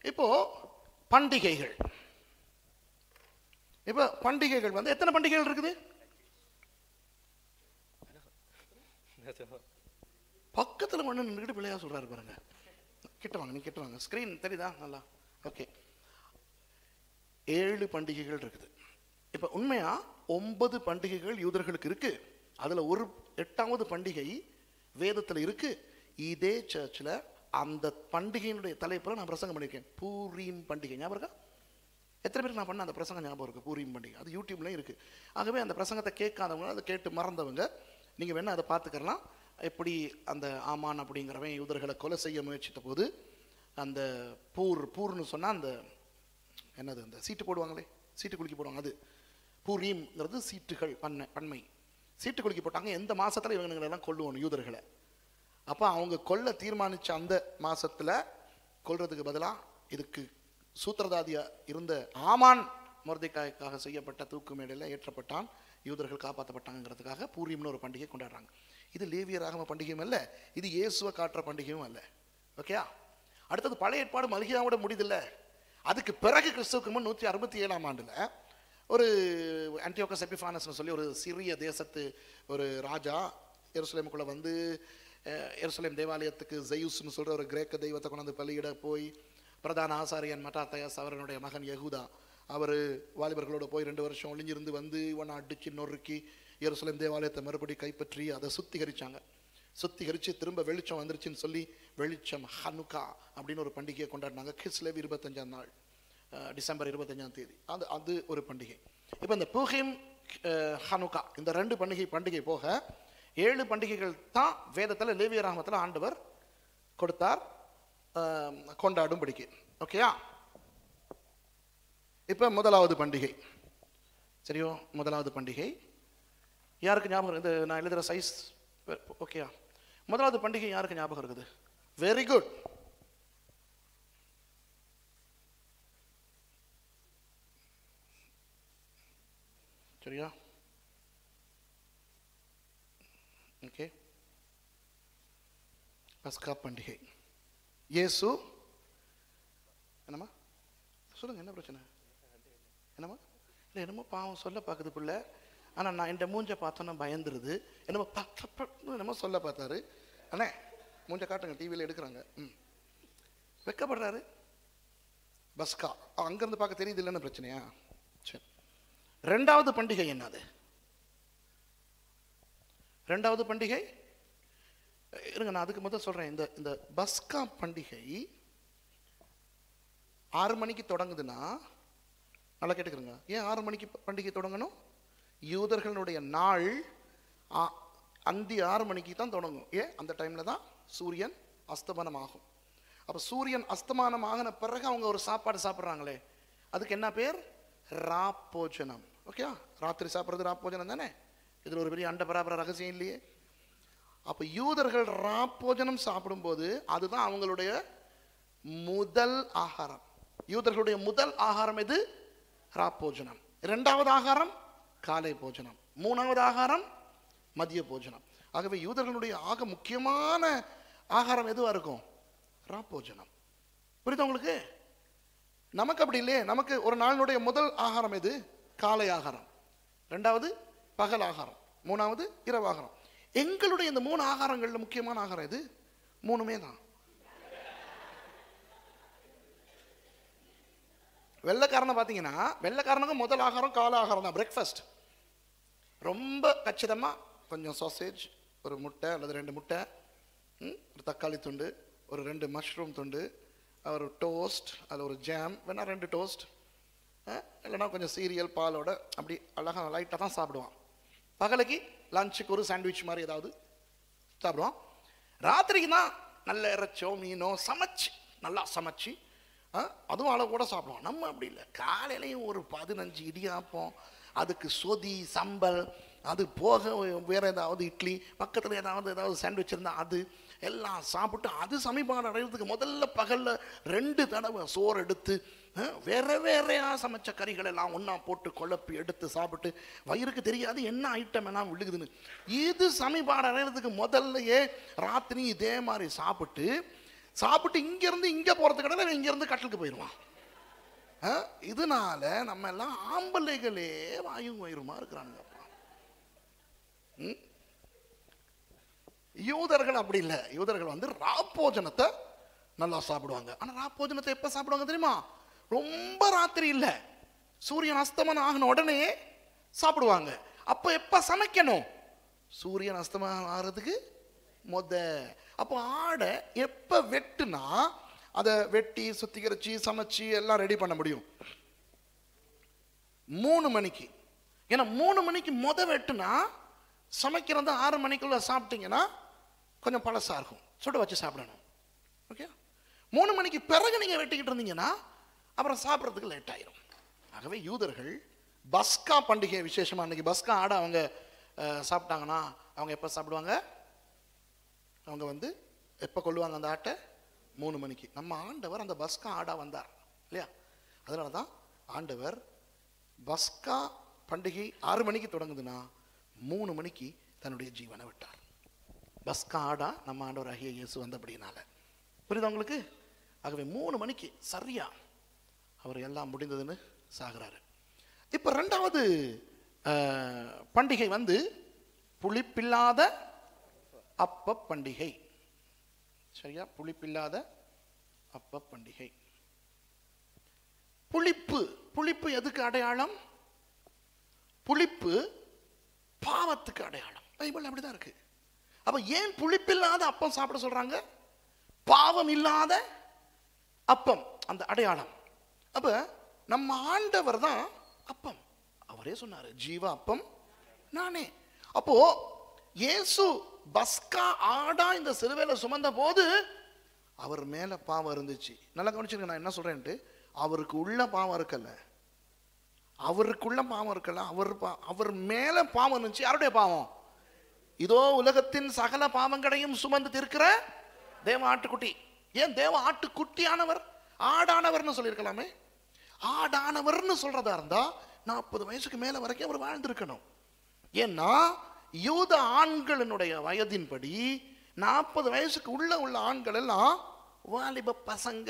இப்போ பண்டிகைகள் இப்போ பண்டிகைகள் வந்து எத்தனை பண்டிகைகள் இருக்குது பக்கத்துல ஒண்ணு நின்றுக்கிட்டு பிள்ளையா சொல்றாரு பாருங்க கிட்ட வாங்க நீ கிட்ட வாங்க ஸ்கிரீன் தெரியுதா நல்லா ஓகே ஏழு பண்டிகைகள் இருக்குது இப்ப உண்மையா ஒன்பது பண்டிகைகள் யூதர்களுக்கு இருக்கு அதுல ஒரு எட்டாவது பண்டிகை வேதத்துல இருக்கு இதே சர்ச்சில் அந்த பண்டிகையினுடைய தலைப்புல நான் பிரசங்கம் பண்ணியிருக்கேன் பூரீம் பண்டிகை ஞாபகம் இருக்கா எத்தனை பேருக்கு நான் பண்ண அந்த பிரசங்கம் ஞாபகம் இருக்கு பூரீம் பண்டிகை அது யூடியூப்லயும் இருக்கு ஆகவே அந்த பிரசங்கத்தை கேட்காதவங்க அதை கேட்டு மறந்தவங்க நீங்க வேணா அதை பார்த்துக்கலாம் எப்படி அந்த ஆமான் அப்படிங்கிறவன் யூதர்களை கொலை செய்ய முயற்சித்த போது அந்த பூர் பூர்னு சொன்னா அந்த என்னது அந்த சீட்டு போடுவாங்களே சீட்டு குலுக்கி போடுவாங்க அது பூரீம்ங்கிறது சீட்டுகள் பண்ண பன்மை சீட்டு குலுக்கி போட்டாங்க எந்த மாசத்துல இவங்களை எல்லாம் கொல்லுவோம் யூதர்களை அப்ப அவங்க கொல்ல தீர்மானிச்ச அந்த மாசத்துல கொல்றதுக்கு பதிலா இதுக்கு சூத்திரதாதியா இருந்த ஆமான் மொர்திக்காய்க்காக செய்யப்பட்ட தூக்கு மேடையில் ஏற்றப்பட்டான் யூதர்கள் காப்பாற்றப்பட்டாங்கிறதுக்காக பூரியம்னு ஒரு பண்டிகை கொண்டாடுறாங்க இது லேவிய ராகம பண்டிகையும் அல்ல இது இயேசுவை காட்டுற பண்டிகையும் அல்ல ஓகேயா அடுத்தது பழைய ஏற்பாடு மல்கியாவோட முடிதில்ல அதுக்கு பிறகு கிறிஸ்துவுக்கு முன் நூற்றி அறுபத்தி ஏழாம் ஆண்டுல ஒரு ஆன்டியோகஸ் எபிஃபானஸ்னு சொல்லி ஒரு சிறிய தேசத்து ஒரு ராஜா எருசலேமுக்குள்ள வந்து அஹ், எருசலேம் தேவாலயத்துக்கு ஜெயுஸ்னு சொல்ற ஒரு கிரேக்க தெய்வத்தை கொண்டாந்து பலியிட போய் பிரதான ஆசாரியன் மட்டாத்தயாஸ் அவரனுடைய மகன் யகுதா அவர் வாலிபர்களோட போய் ரெண்டு வருஷம் ஒளிஞ்சிருந்து வந்து இவனை அடிச்சு நொறுக்கி எருசலேம் தேவாலயத்தை மறுபடி கைப்பற்றி அதை சுத்திகரிச்சாங்க சுத்திகரிச்சு திரும்ப வெளிச்சம் வந்துருச்சுன்னு சொல்லி வெளிச்சம் ஹனுக்கா அப்படின்னு ஒரு பண்டிகையை கொண்டாடினாங்க கிஸ்லேவ் இருபத்தஞ்சாம் நாள் அஹ், டிசம்பர் இருபத்தஞ்சாம் தேதி அது அது ஒரு பண்டிகை இப்போ இந்த பூஹிம் அஹ், ஹனுக்கா இந்த ரெண்டு பண்டிகை பண்டிகை போக ஏழு பண்டிகைகள் தான் வேதத்தில் லேவிய ராகமத்தில் ஆண்டவர் கொடுத்தார் அஹ், கொண்டாடும்படிக்கு ஓகேயா இப்போ முதலாவது பண்டிகை சரியோ முதலாவது பண்டிகை யாருக்கு ஞாபகம் இருக்கு? இந்த நான் எழுதுகிற சைஸ் ஓகேயா முதலாவது பண்டிகை யாருக்கு ஞாபகம் இருக்குது வெரி குட் சரியா ஓகே பஸ்கா பண்டிகை இயேசு என்னம்மா சொல்லுங்க என்ன பிரச்சனை என்னம்மா இல்லை என்னமோ பாவம் சொல்ல பார்க்குது பிள்ளை ஆனால் நான் இந்த மூஞ்ச பார்த்தோன்னா பயந்துருது என்னமோ ப- ப- ப- என்னமோ சொல்ல பார்த்தாரு அண்ணே மூஞ்ச காட்டுங்க டிவியில் எடுக்கிறாங்க ம் வெக்கப்படுறாரு பஸ்கா அங்கேருந்து பார்க்க தெரியுது இல்லைன்னு பிரச்சனையா சரி ரெண்டாவது பண்டிகை என்னது ரெண்டாவது பண்டிகை இருங்க நான் அதுக்கு முதல் சொல்றேன் இந்த இந்த பஸ்கா பண்டிகை ஆறு மணிக்கு தொடங்குதுன்னா நல்லா கேட்டுக்கிறங்க ஏன் ஆறு மணிக்கு ப- பண்டிகை தொடங்கணும் யூதர்களுடைய நாள் ஆ- அந்தி ஆறு மணிக்கு தான் தொடங்கும் ஏன் அந்த டைம்ல தான் சூரியன் அஸ்தமனம் ஆகும் அப்ப சூரியன் அஸ்தமானம் ஆகின பிறகு அவங்க ஒரு சாப்பாடு சாப்பிட்றாங்களே அதுக்கு என்ன பேர் ராப்போஜனம் ஓகே ராத்திரி சாப்பிட்றது ராப்போஜனம் தானே இதுல ஒரு பெரிய அண்ட பராபர ரகசியம் இல்லையே அப்ப யூதர்கள் ராப்போஜனம் சாப்பிடும்போது அதுதான் அவங்களுடைய முதல் ஆகாரம் யூதர்களுடைய முதல் ஆகாரம் எது ராப்போஜனம் இரண்டாவது ஆகாரம் காலை போஜனம் மூணாவது ஆகாரம் மதிய போஜனம் ஆகவே யூதர்களுடைய ஆக முக்கியமான ஆகாரம் எதுவா இருக்கும் ராப்போஜனம் புரியுதா உங்களுக்கு நமக்கு அப்படி இல்லையே நமக்கு ஒரு நாளினுடைய முதல் ஆகாரம் எது காலை ஆகாரம் ரெண்டாவது பகல் ஆகாரம் மூணாவது இரவு ஆகாரம் எங்களுடைய இந்த மூணு ஆகாரங்கள்ல முக்கியமான ஆகாரம் எது மூணுமே தான் வெள்ளைக்காரனை பார்த்தீங்கன்னா வெள்ளைக்காரனுக்கு முதல் ஆகாரம் கால ஆகாரம் தான் பிரேக்ஃபாஸ்ட் ரொம்ப கச்சிதமா கொஞ்சம் சாசேஜ் ஒரு முட்டை அல்லது ரெண்டு முட்டை ம், ஒரு தக்காளி துண்டு ஒரு ரெண்டு மஷ்ரூம் துண்டு ஒரு டோஸ்ட் அதில் ஒரு ஜாம் வேணா ரெண்டு டோஸ்ட் இல்லைன்னா கொஞ்சம் சீரியல் பாலோட அப்படி அழகாக லைட்டாக தான் சாப்பிடுவான் பகலைக்கு லஞ்சுக்கு ஒரு சாண்ட்விச் மாதிரி ஏதாவது சாப்பிடுவான் ராத்திரிக்கு தான் நல்ல இறைச்சோ மீனோ சமைச்சு நல்லா சமைச்சு ஆ, அதுவும் அளவு கூட சாப்பிடுவோம் நம்ம அப்படி இல்லை காலையிலையும் ஒரு பதினஞ்சு இடியாப்பம் அதுக்கு சொதி சம்பல் அது போக வேற ஏதாவது இட்லி பக்கத்தில் ஏதாவது ஏதாவது சாண்ட்விச் இருந்தால் அது எல்லாம் சாப்பிட்டு அது சமீபம் அடைகிறதுக்கு முதல்ல பகல்ல ரெண்டு தடவை சோறு எடுத்து ஆ, வேற வேறையா சமைச்ச கறிகள் எல்லாம் ஒண்ணா போட்டு குழப்பி எடுத்து சாப்பிட்டு வயிறுக்கு தெரியாது என்ன ஐட்டம் எல்லாம் விழுகுதுன்னு இது சமீபாடு அடைகிறதுக்கு முதல்லயே ராத்திரி இதே மாதிரி சாப்பிட்டு சாப்பிட்டு இங்கேருந்து இங்கே போகிறதுக்கு இடையில இங்கேருந்து கட்டிலுக்கு போயிடுவான் ஆ? இதனால நம்ம எல்லாம் ஆம்பளைகளே வாயும் வயிறுமா இருக்கிறானுங்கப்பா ம்? யூதர்கள் அப்படி இல்லை யூதர்கள் வந்து ராப்போஜனத்தை நல்லா சாப்பிடுவாங்க ஆனா ராப்போஜனத்தை எப்ப சாப்பிடுவாங்க தெரியுமா ரொம்ப ராத்திரி இல்லை சூரியன் அஸ்தமனம் ஆகின உடனே சாப்பிடுவாங்க அப்ப எப்ப சமைக்கணும் சூரியன் அஸ்தமனம் ஆகிறதுக்கு மொத அப்போ ஆடை எப்ப வெட்டுனா அதை வெட்டி சுத்திகரிச்சு சமைச்சு எல்லாம் ரெடி பண்ண முடியும் மூணு மணிக்கு ஏன்னா மூணு மணிக்கு முத வெட்டுனா சமைக்கிறது ஆறு மணிக்குள்ள சாப்பிட்டீங்கன்னா கொஞ்சம் பழசா இருக்கும் சுட வச்சு சாப்பிடணும் ஓகே மூணு மணிக்கு பிறகு நீங்க வெட்டிக்கிட்டு இருந்தீங்கன்னா அப்புறம் சாப்பிட்றதுக்கு லேட் ஆயிரும் ஆகவே யூதர்கள் பஸ்கா பண்டிகை விசேஷமா அன்னைக்கு பஸ்கா ஆடை அவங்க அஹ், சாப்பிட்டாங்கன்னா அவங்க எப்போ சாப்பிடுவாங்க அவங்க வந்து எப்போ கொள்ளுவாங்க அந்த ஆட்டை மூணு மணிக்கு நம்ம ஆண்டவர் அந்த பஸ்கா ஆடா வந்தார் இல்லையா அதனால தான் ஆண்டவர் பஸ்கா பண்டிகை ஆறு மணிக்கு தொடங்குதுன்னா மூணு மணிக்கு தன்னுடைய ஜீவனை விட்டார் பஸ்கா ஆடா நம்ம ஆண்டவர் ஆகிய இயேசு வந்தபடினால புரியுதா உங்களுக்கு ஆகவே மூணு மணிக்கு சரியா அவர் எல்லாம் முடிந்ததுன்னு சாகுறாரு இப்போ ரெண்டாவது அஹ், பண்டிகை வந்து புளிப்பில்லாத அப்ப பண்டிகை சரியா புளிப்பில்லாத அப்ப பண்டிகை புளிப்பு புளிப்பு எதுக்கு அடையாளம் புளிப்பு பாவத்துக்கு அடையாளம் பைபிள் அப்படிதான் இருக்கு அப்ப ஏன் புளிப்பில்லாத அப்பம் சாப்பிட சொல்றாங்க பாவம் இல்லாத அப்பம் அந்த அடையாளம் அப்ப நம்ம ஆண்டவர் தான் அப்பம் அவரே சொன்னாரு ஜீவ அப்பம் நானே அப்போ இயேசு பஸ்கா ஆடா இந்த சிலுவையில சுமந்த போது அவர் மேல பாவம் இருந்துச்சு நல்லா கவனிச்சிருங்க நான் என்ன சொல்றேன்ட்டு அவருக்கு உள்ள பாவம் இருக்கல்ல அவருக்குள்ள பாவம் இருக்கல அவர் பா- அவர் மேல பாவம் இருந்துச்சு யாருடைய பாவம் இதோ உலகத்தின் சகல பாவங்களையும் சுமந்து தீர்க்கிற தேவ ஆட்டுக்குட்டி ஏன் தேவ ஆட்டுக்குட்டியானவர் ஆடானவர்னு சொல்லியிருக்கலாமே ஆடானவர்னு சொல்றதா இருந்தா நாற்பது வயசுக்கு மேல வரைக்கும் அவர் வாழ்ந்திருக்கணும் ஏன்னா யூத ஆண்களினுடைய வயதின்படி நாற்பது வயசுக்கு உள்ள உள்ள ஆண்கள் எல்லாம் வாலிப பசங்க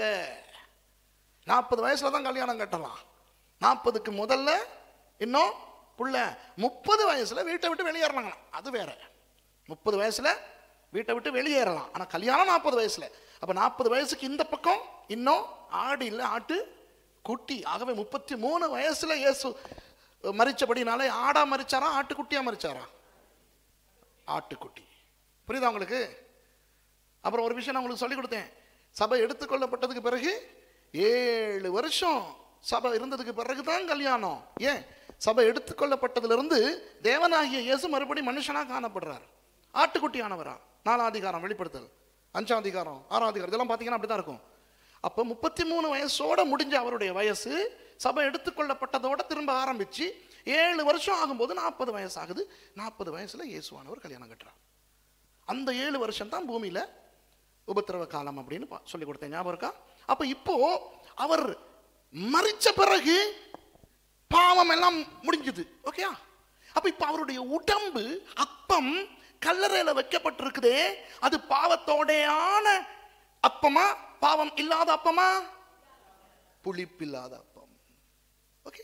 நாற்பது வயசுல தான் கல்யாணம் கட்டலாம் நாற்பதுக்கு முதல்ல இன்னும் புள்ள முப்பது வயசுல வீட்டை விட்டு வெளியேறலாங்களாம் அது வேற முப்பது வயசுல வீட்டை விட்டு வெளியேறலாம் ஆனா கல்யாணம் நாற்பது வயசுல அப்ப நாற்பது வயசுக்கு இந்த பக்கம் இன்னும் ஆடு இல்லை ஆட்டு குட்டி ஆகவே முப்பத்தி மூணு வயசுல இயேசு மறிச்சபடினால ஆடா மறிச்சாரா ஆட்டுக்குட்டியா மறிச்சாரா ஆட்டுக்குட்டி புரியுதா உங்களுக்கு அப்புறம் ஒரு விஷயம் நான் உங்களுக்கு சொல்லிக் கொடுத்தேன் சபை எடுத்துக்கொள்ளப்பட்டதுக்கு பிறகு ஏழு வருஷம் சபை இருந்ததுக்கு பிறகு தான் கல்யாணம் ஏன் சபை எடுத்துக்கொள்ளப்பட்டதிலிருந்து தேவனாகிய இயேசு மறுபடி மனுஷனா காணப்படுறார் ஆட்டுக்குட்டியானவரா நாலாம் அதிகாரம் வெளிப்படுத்தல் அஞ்சாம் அதிகாரம் ஆறாம் அதிகாரம் இதெல்லாம் பார்த்தீங்கன்னா அப்படிதான் இருக்கும் அப்போ முப்பத்தி மூணு வயசோட முடிஞ்ச அவருடைய வயசு சபை எடுத்துக்கொள்ளப்பட்டதோட திரும்ப ஆரம்பிச்சு ஏழு வருஷம் ஆகும்போது நாற்பது வயசு ஆகுது நாற்பது வயசுல இயேசுவானவர் கல்யாணம் கட்டுறார் அந்த ஏழு வருஷம் தான் பூமியில உபத்திரவ காலம் அப்படின்னு பா- சொல்லி கொடுத்தேன் ஞாபகம் இருக்கா அப்ப இப்போ அவர் மறிச்ச பிறகு பாவம் எல்லாம் முடிஞ்சது ஓகேயா அப்ப இப்ப அவருடைய உடம்பு அப்பம் கல்லறையில வைக்கப்பட்டிருக்குதே அது பாவத்தோடையான அப்பமா பாவம் இல்லாத அப்பமா புளிப்பில்லாத அப்பம் ஓகே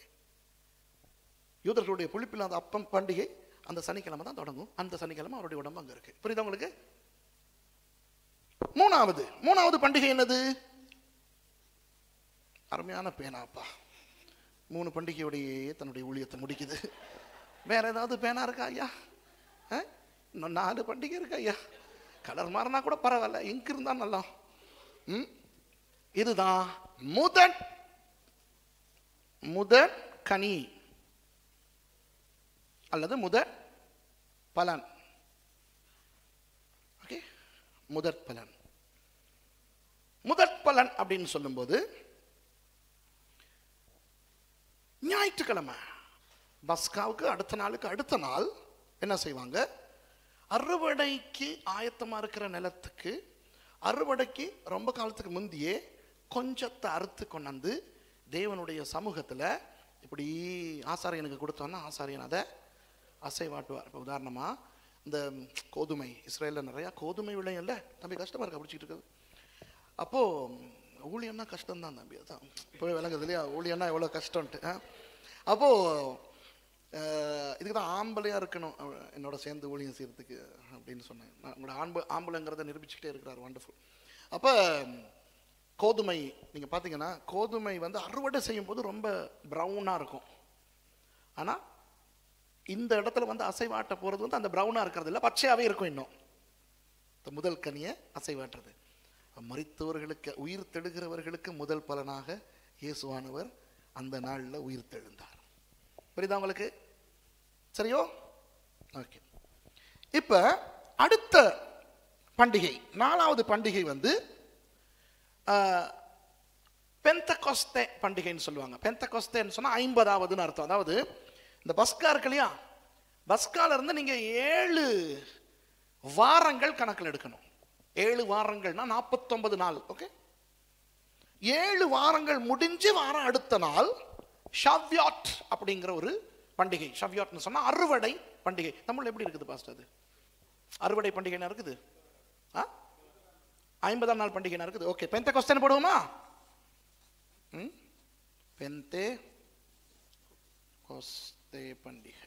யூதர்களுடைய புளிப்பில்லாத அப்பம் பண்டிகை அந்த சனிக்கிழமை தான் தொடங்கும் அந்த சனிக்கிழமை அவருடைய உடம்பு அங்க இருக்கு புரியுதா உங்களுக்கு மூணாவது மூணாவது பண்டிகை என்னது அருமையான பேனாப்பா மூணு பண்டிகையோடையே தன்னுடைய ஊழியத்தை முடிக்குது வேற ஏதாவது பேனா இருக்கா ஐயா ஆ? இன்னும் நாலு பண்டிகை இருக்கா ஐயா கலர் மாறினா கூட பரவாயில்ல இங்க் இருந்தா நல்லா ம்? இதுதான் முதற் முதற் கனி அல்லது முதற் பலன் ஓகே முதற் பலன் முதற் பலன் அப்படின்னு சொல்லும்போது ஞாயிற்றுக்கிழமை பஸ்காவுக்கு அடுத்த நாளுக்கு அடுத்த நாள் என்ன செய்வாங்க அறுவடைக்கு ஆயத்தமா இருக்கிற நிலத்துக்கு அறுவடைக்கு ரொம்ப காலத்துக்கு முந்தியே கொஞ்சத்தை அறுத்து கொண்டாந்து தேவனுடைய சமூகத்துல இப்படி ஆசாரியனுக்கு கொடுத்தோன்னா ஆசாரியன் அதை அசைவாட்டுவார் இப்போ உதாரணமா இந்த கோதுமை இஸ்ரேலில் நிறையா கோதுமை விளையல்ல தம்பி கஷ்டமா இருக்கா பிடிச்சிட்டு இருக்குது அப்போ ஊழியன்னா கஷ்டம்தான் தம்பி அதான் இப்போ விளங்குது இல்லையா ஊழியன்னா எவ்வளோ கஷ்டம்ன்ட்டு ஆ? அப்போ அஹ், இதுக்கு தான் ஆம்பளையா இருக்கணும் அவ- என்னோட சேர்ந்து ஊழியம் செய்யறதுக்கு அப்படின்னு சொன்னேன் நான் உங்களோட ஆம்பு ஆம்பளைங்கிறத நிரூபிச்சுக்கிட்டே இருக்கிறார் வண்டர்ஃபுல் அப்போ கோதுமை நீங்க பார்த்தீங்கன்னா கோதுமை வந்து அறுவடை செய்யும் போது ரொம்ப ப்ரௌனாக இருக்கும் ஆனா இந்த இடத்துல வந்து அசைவாட்ட போறது வந்து அந்த ப்ரௌனாக இருக்கிறது இல்லை பச்சையாவே இருக்கும் இன்னும் இந்த முதல் கனியை அசைவாட்டுறது மரித்தவர்களுக்கு உயிர் தெழுகிறவர்களுக்கு முதல் பலனாக இயேசுவானவர் அந்த நாளில் உயிர் தெழுந்தார் புரியுதா உங்களுக்கு சரியோ ஓகே இப்போ அடுத்த பண்டிகை நாலாவது பண்டிகை வந்து பெந்தகொஸ்தே பண்டிகைன்னு சொல்லுவாங்க பெந்தகொஸ்தேன்னு சொன்னா ஐம்பதாவதுன்னு அர்த்தம் அதாவது இந்த பஸ்கா இருக்கு இல்லையா பஸ்கால இருந்து நீங்க ஏழு வாரங்கள் கணக்கில் எடுக்கணும் ஏழு வாரங்கள்னா நாற்பத்தொன்பது நாள் ஓகே ஏழு வாரங்கள் முடிஞ்சு வாரம் அடுத்த நாள் ஷவ்யாட் அப்படிங்கிற ஒரு பண்டிகை ஷவ்யாட்னு சொன்னா அறுவடை பண்டிகை தமிழ் எப்படி இருக்குது பாஸ்டர் அது அறுவடை பண்டிகைனா இருக்குது ஆ ஐம்பதாம் நாள் பண்டிகைனா இருக்குது ஓகே பெந்த கொஸ்டன் போடுவோமா ம் பெந்தே கொஸ்தே பண்டிகை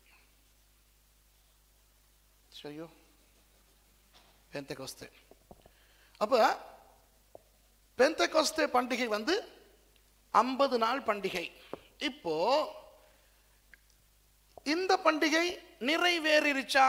சரியோ பெந்த கொஸ்தே அப்ப பெந்த கொஸ்தே பண்டிகை வந்து ஐம்பது நாள் பண்டிகை இப்போ இந்த பண்டிகை நிறைவேறிருச்சா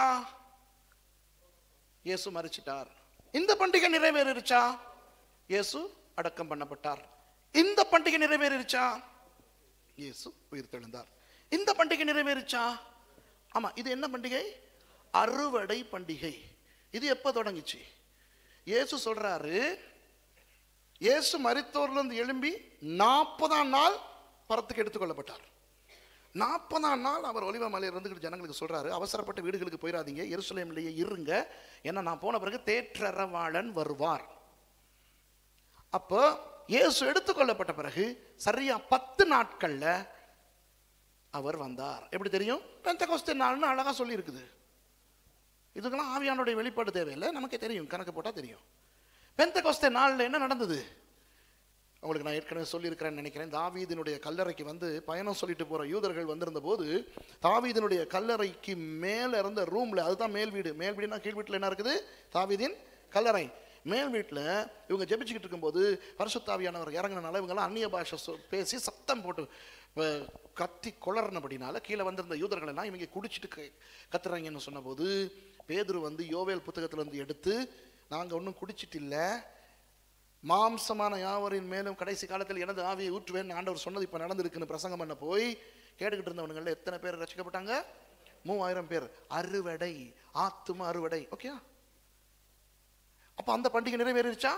இயேசு மறிச்சிட்டார் இந்த பண்டிகை நிறைவேறிருச்சா இயேசு அடக்கம் பண்ணப்பட்டார் இந்த பண்டிகை நிறைவேறிருச்சா இயேசு உயிர் தெழுந்தார் இந்த பண்டிகை நிறைவேறிச்சா ஆமா இது என்ன பண்டிகை அறுவடை பண்டிகை இது எப்ப தொடங்குச்சு இயேசு சொல்றாரு இயேசு மரித்தோர்ல இருந்து எழும்பி நாற்பதாம் நாள் பரத்துக்கு எடுத்துக்கொள்ளப்பட்டார் நாற்பதாம் நாள் அவர் ஒலிவ மலையில் இருந்துக்கிட்டு ஜனங்களுக்கு சொல்றாரு அவசரப்பட்ட வீடுகளுக்கு போயிடாதீங்க எருசலேம்லேயே இருங்க ஏன்னா நான் போன பிறகு தேற்றரவாளன் வருவார் அப்போ இயேசு எடுத்துக்கொள்ளப்பட்ட பிறகு சரியா பத்து நாட்கள்ல அவர் வந்தார் எப்படி தெரியும் பெந்தகோஸ்தே நாள்னு அழகா சொல்லி இருக்குது இதுக்கெல்லாம் ஆவியானுடைய வெளிப்பாடு தேவையில்லை நமக்கே தெரியும் கணக்கு போட்டா தெரியும் பெந்தகோஸ்தே நாள்ல என்ன நடந்தது உங்களுக்கு நான் ஏற்கனவே சொல்லியிருக்கிறேன்னு நினைக்கிறேன் தாவீதினுடைய கல்லறைக்கு வந்து பயணம் சொல்லிட்டு போற யூதர்கள் வந்திருந்த போது தாவீதினுடைய கல்லறைக்கு மேல இருந்த ரூம்ல அதுதான் மேல் வீடு மேல் வீடுனா கீழ் வீட்டுல என்ன இருக்குது தாவீதின் கல்லறை மேல் வீட்டில் இவங்க ஜெபிச்சுக்கிட்டு இருக்கும்போது பரிசுத்தாவியானவர் இறங்கினால இவங்கெல்லாம் அந்நிய பாஷை சொ- பேசி சத்தம் போட்டு அஹ், கத்தி கொளறினபடினால கீழே வந்திருந்த யூதர்கள் எல்லாம் இவங்க குடிச்சிட்டு க- கத்துறாங்கன்னு சொன்னபோது பேதுரு வந்து யோவேல் புத்தகத்துல இருந்து எடுத்து நாங்க ஒன்றும் குடிச்சிட்டு இல்லை மாம்சமான யாவரின் மேலும் கடைசி காலத்தில் எனது ஆவியை ஊற்றுவேன் ஆண்டவர் சொன்னது இப்போ நடந்திருக்குன்னு பிரசங்கம் பண்ண போய் கேட்டுக்கிட்டு இருந்தவனுங்கள எத்தனை பேர் ரசிக்கப்பட்டாங்க மூவாயிரம் பேர் அறுவடை ஆத்தும அறுவடை ஓகே அப்ப அந்த பண்டிகை நிறைவேறிடுச்சா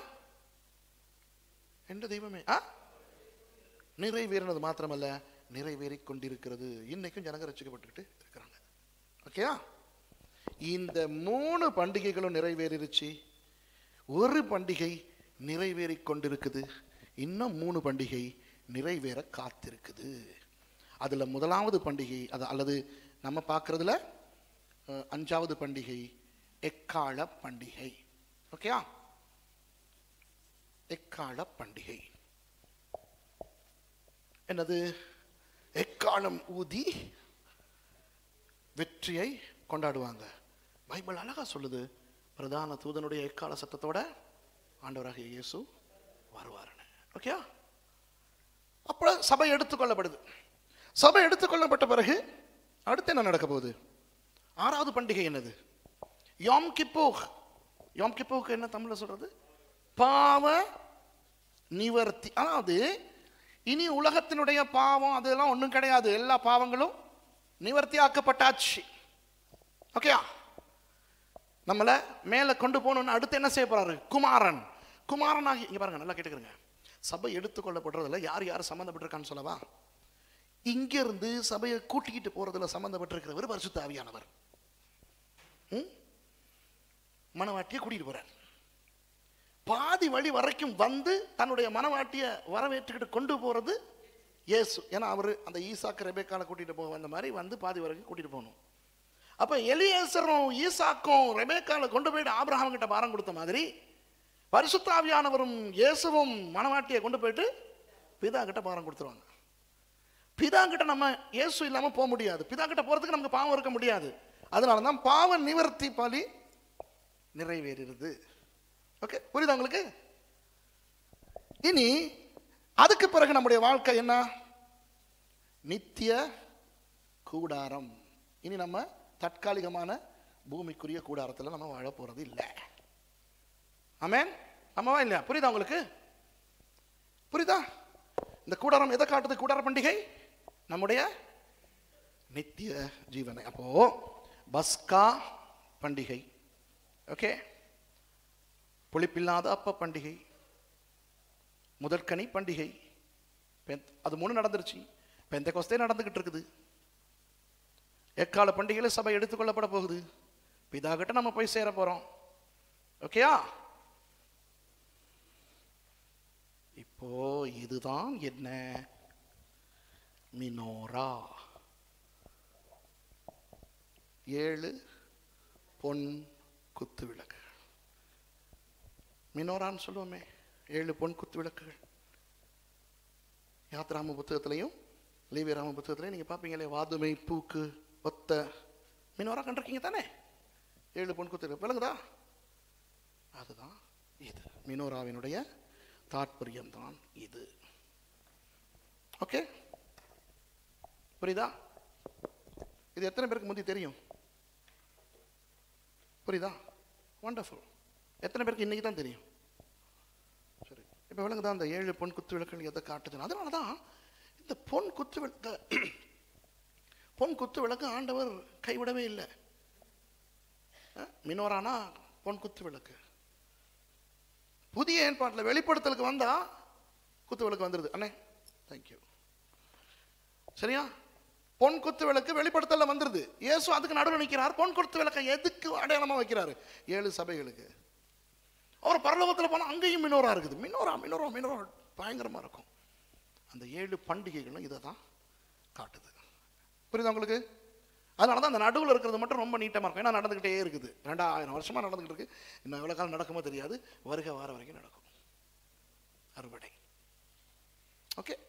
எந்த தெய்வமே ஆ நிறைவேறினது மாத்திரமல்ல நிறைவேறிக் கொண்டிருக்கிறது இன்னைக்கும் ஜனங்க ரசிக்கப்பட்டுக்கிட்டு இருக்கிறாங்க ஓகேயா இந்த மூணு பண்டிகைகளும் நிறைவேறிருச்சு ஒரு பண்டிகை நிறைவேறிக் கொண்டிருக்குது இன்னும் மூணு பண்டிகை நிறைவேற காத்திருக்குது அதுல முதலாவது பண்டிகை அது அல்லது நம்ம பார்க்கறதுல அஹ், அஞ்சாவது பண்டிகை எக்கால பண்டிகை ஓகேயா எக்கால பண்டிகை என்னது எக்காலம் ஊதி வெற்றியை கொண்டாடுவாங்க பைபிள் அழகா சொல்லுது பிரதான தூதனுடைய எக்கால சத்தத்தோட ஆண்டவராகிய இயேசு வருவாருன்னு ஓகே அப்புறம் சபை எடுத்துக்கொள்ளப்படுது சபை எடுத்துக்கொள்ளப்பட்ட பிறகு அடுத்து என்ன நடக்க போகுது ஆறாவது பண்டிகை என்னது யோம் கிப்போக் யோம் கிப்போக் என்ன தமிழ்ல சொல்றது பாவ நிவர்த்தி அதாவது இனி உலகத்தினுடைய பாவம் அதெல்லாம் ஒண்ணும் கிடையாது எல்லா பாவங்களும் நிவர்த்தி ஆக்கப்பட்டாச்சு ஓகேயா நம்மளை மேலே கொண்டு போகணும்னு அடுத்து என்ன செய்ய போறாரு குமாரன் குமாரனாகி இங்க பாருங்க நல்லா கேட்டுக்கிறங்க சபை எடுத்துக்கொள்ளப்படுறதுல யார் யார் சம்மந்தப்பட்டிருக்கான்னு சொல்லவா இங்கிருந்து சபையை கூட்டிக்கிட்டு போறதுல சம்மந்தப்பட்டிருக்கிறவர் பரிசுத்த ஆவியானவர் ம்? மணவாட்டியை கூட்டிட்டு போறார் பாதி வழி வரைக்கும் வந்து தன்னுடைய மனவாட்டியை வரவேற்றுக்கிட்டு கொண்டு போறது இயேசு ஏன்னா அவர் அந்த ஈசாக்கு ரெபேக்கால கூட்டிட்டு போக வந்த மாதிரி வந்து பாதி வரைக்கும் கூட்டிட்டு போகணும் அப்ப எலியேசரும் ஈசாக்கும் ரெபேக்கால கொண்டு போயிட்டு ஆபிரகாம் கிட்ட பாரம் கொடுத்த மாதிரி பரிசுத்தாவியானவரும் இயேசுவும் மனவாட்டியை கொண்டு போயிட்டு பிதா கிட்ட பாரம் கொடுத்துருவாங்க பிதா கிட்ட நம்ம இயேசு இல்லாம போக முடியாது பிதா கிட்ட போறதுக்கு நமக்கு பாவம் இருக்க முடியாது அதனால தான் பாவ நிவர்த்தி பலி நிறைவேறுகிறது ஓகே புரியுதா உங்களுக்கு இனி அதுக்கு பிறகு நம்முடைய வாழ்க்கை என்ன நித்திய கூடாரம் இனி நம்ம தற்காலிகமான பூமிக்குரிய கூடாரத்தில் நம்ம வாழ போறது இல்லை ஆமென் ஆமாவா இல்லையா புரியுதா உங்களுக்கு புரியுதா இந்த கூடாரம் எதை காட்டுது கூடார பண்டிகை நம்முடைய நித்திய ஜீவனை அப்போ பஸ்கா பண்டிகை ஓகே புளிப்பில்லாத அப்ப பண்டிகை முதற்கனி பண்டிகை பெந்த்- அது மூணு நடந்துருச்சு பெந்த கொஸ்தே நடந்துகிட்டு இருக்குது எக்கால பண்டிகையில சபை எடுத்துக்கொள்ளப்பட போகுது பிதா கிட்ட நம்ம போய் சேர போறோம் ஓகேயா இப்போ இதுதான் என்ன மினோரா ஏழு பொன் குத்து விளக்கு மினோரான்னு சொல்லுவோமே ஏழு பொன் குத்து விளக்குகள் யாத்ராம புத்தகத்திலையும் லீவியராம புத்தகத்திலையும் நீங்கள் பார்ப்பீங்களே வாதுமை பூக்கு ஒத்த மினோரா கண்டிருக்கீங்க தானே ஏழு பொன் குத்து விளக்கு. விளங்குதா அதுதான் இது மினோராவினுடைய தாற்பயம்தான் இது ஓகே புரியுதா இது எத்தனை பேருக்கு முந்தி தெரியும் புரியுதா வண்டர்ஃபுல் எத்தனை பேருக்கு இன்னைக்கு தான் தெரியும் சரி இப்போ விளங்குதா அந்த ஏழு பொன் குத்து விளக்குகள் எதை காட்டுதுன்னு அதனால தான் இந்த பொன் குத்து விளக்க பொன் குத்து விளக்கு ஆண்டவர் கைவிடவே இல்லை அஹ், மினோரானா பொன் குத்து விளக்கு புதிய ஏற்பாட்டில் வெளிப்படுத்தலுக்கு வந்தா குத்து விளக்கு வந்துடுது அண்ணே தேங்க்யூ சரியா பொன் குத்து விளக்கு வெளிப்படுத்தல வந்துருது இயேசு அதுக்கு நடுவில் நிற்கிறார் பொன் குத்து விளக்கை எதுக்கு அடையாளமா வைக்கிறாரு ஏழு சபைகளுக்கு அவர் பரலோகத்தில் போனால் அங்கேயும் மினோரா இருக்குது மினோரா மினோரா மினோரா பயங்கரமா இருக்கும் அந்த ஏழு பண்டிகைகளும் இதை தான் காட்டுது புரியுதா உங்களுக்கு அதனால தான் அந்த நடுவில் இருக்கிறது மட்டும் ரொம்ப நீட்டமாக இருக்கும் ஏன்னா நடந்துக்கிட்டே இருக்குது ரெண்டாயிரம் வருஷமா நடந்துக்கிட்டு இருக்கு இன்னும் எவ்வளோ காலம் நடக்குமோ தெரியாது வருக வார வரைக்கும் நடக்கும் அறுவடை ஓகே